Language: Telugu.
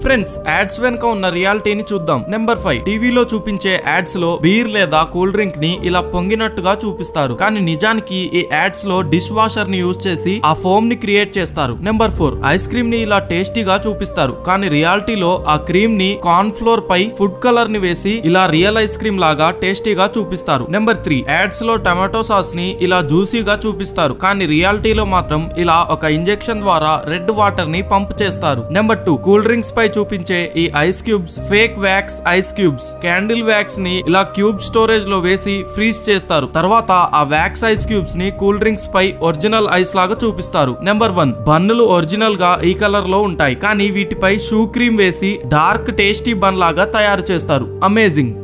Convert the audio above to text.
ఫ్రెండ్స్ యాడ్స్ వెనుక ఉన్న రియాలిటీని చూద్దాం నెంబర్ ఫైవ్ టీవీలో చూపించే యాడ్స్ లో బీర్ లేదా కూల్ డ్రింక్ ని ఇలా పొంగినట్టుగా చూపిస్తారు కానీ నిజానికి ఈ యాడ్స్ లో డిష్ వాషర్ ని యూజ్ చేసి ఆ ఫోమ్ ని క్రియేట్ చేస్తారు నెంబర్ ఫోర్ ఐస్ క్రీమ్ ని ఇలా టేస్టీగా చూపిస్తారు కానీ రియాలిటీలో ఆ క్రీమ్ ని కార్న్ ఫ్లోర్ పై ఫుడ్ కలర్ ని వేసి ఇలా రియల్ ఐస్ క్రీమ్ లాగా టేస్టీగా చూపిస్తారు నెంబర్ త్రీ యాడ్స్ లో టమాటో సాస్ ని ఇలా జ్యూసీగా చూపిస్తారు కానీ రియాలిటీలో మాత్రం ఇలా ఒక ఇంజెక్షన్ ద్వారా రెడ్ వాటర్ ని పంప్ చేస్తారు నెంబర్ టూ కూల్ డ్రింక్స్ పై చూపించే ఈ ice cubes fake wax ice cubes candle wax ని ఇలా క్యూబ్ స్టోరేజ్ లో వేసి ఫ్రీజ్ చేస్తారు తర్వాత ఆ వ్యాక్స్ ఐస్ క్యూబ్స్ ని కూల్ డ్రింక్స్ పై ఒరిజినల్ ఐస్ లాగా చూపిస్తారు నెంబర్ వన్ బన్నులు ఒరిజినల్ గా ఈ కలర్ లో ఉంటాయి కానీ వీటిపై షూ క్రీమ్ వేసి డార్క్ టేస్టీ బన్ లాగా తయారు చేస్తారు అమేజింగ్